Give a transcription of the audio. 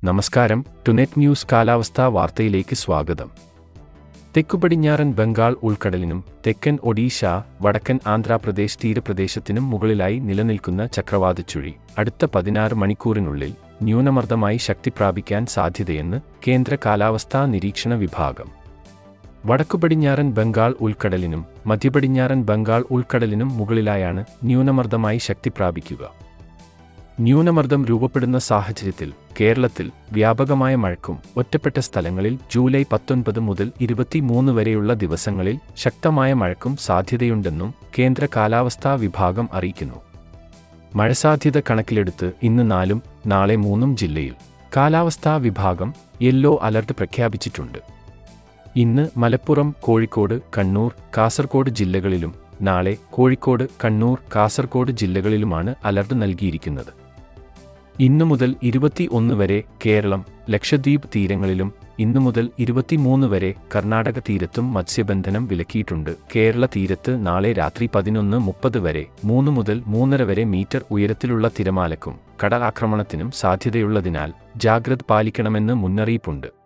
നമസ്കാരം ടുനെറ്റ് ന്യൂസ് കാലാവസ്ഥാ വാർത്തയിലേക്ക് സ്വാഗതം തെക്കുപടിഞ്ഞാറൻ ബംഗാൾ ഉൾക്കടലിനും തെക്കൻ ഒഡീഷ വടക്കൻ ആന്ധ്രാപ്രദേശ് തീരപ്രദേശത്തിനും മുകളിലായി നിലനിൽക്കുന്ന ചക്രവാതച്ചുഴി അടുത്ത പതിനാറ് മണിക്കൂറിനുള്ളിൽ ന്യൂനമർദ്ദമായി ശക്തി പ്രാപിക്കാൻ സാധ്യതയെന്ന് കേന്ദ്ര കാലാവസ്ഥാ നിരീക്ഷണ വിഭാഗം വടക്കുപടിഞ്ഞാറൻ ബംഗാൾ ഉൾക്കടലിനും മധ്യപടിഞ്ഞാറൻ ബംഗാൾ ഉൾക്കടലിനും മുകളിലായാണ് ന്യൂനമർദ്ദമായി ശക്തി പ്രാപിക്കുക ന്യൂനമർദ്ദം രൂപപ്പെടുന്ന സാഹചര്യത്തിൽ കേരളത്തിൽ വ്യാപകമായ മഴക്കും ഒറ്റപ്പെട്ട സ്ഥലങ്ങളിൽ ജൂലൈ പത്തൊൻപത് മുതൽ ഇരുപത്തിമൂന്ന് വരെയുള്ള ദിവസങ്ങളിൽ ശക്തമായ മഴക്കും സാധ്യതയുണ്ടെന്നും കേന്ദ്ര കാലാവസ്ഥാ വിഭാഗം അറിയിക്കുന്നു മഴസാധ്യത കണക്കിലെടുത്ത് ഇന്ന് നാലും നാളെ മൂന്നും ജില്ലയിൽ കാലാവസ്ഥാ വിഭാഗം യെല്ലോ അലർട്ട് പ്രഖ്യാപിച്ചിട്ടുണ്ട് ഇന്ന് മലപ്പുറം കോഴിക്കോട് കണ്ണൂർ കാസർഗോഡ് ജില്ലകളിലും നാളെ കോഴിക്കോട് കണ്ണൂർ കാസർഗോഡ് ജില്ലകളിലുമാണ് അലർട്ട് നൽകിയിരിക്കുന്നത് ഇന്നു മുതൽ ഇരുപത്തി ഒന്ന് വരെ കേരളം ലക്ഷദ്വീപ് തീരങ്ങളിലും ഇന്നു മുതൽ ഇരുപത്തിമൂന്ന് വരെ കർണാടക തീരത്തും മത്സ്യബന്ധനം വിലക്കിയിട്ടുണ്ട് കേരള തീരത്ത് നാളെ രാത്രി പതിനൊന്ന് മുപ്പത് വരെ മൂന്ന് മുതൽ മൂന്നര വരെ മീറ്റർ ഉയരത്തിലുള്ള തിരമാലക്കും കടലാക്രമണത്തിനും സാധ്യതയുള്ളതിനാൽ ജാഗ്രത പാലിക്കണമെന്ന് മുന്നറിയിപ്പുണ്ട്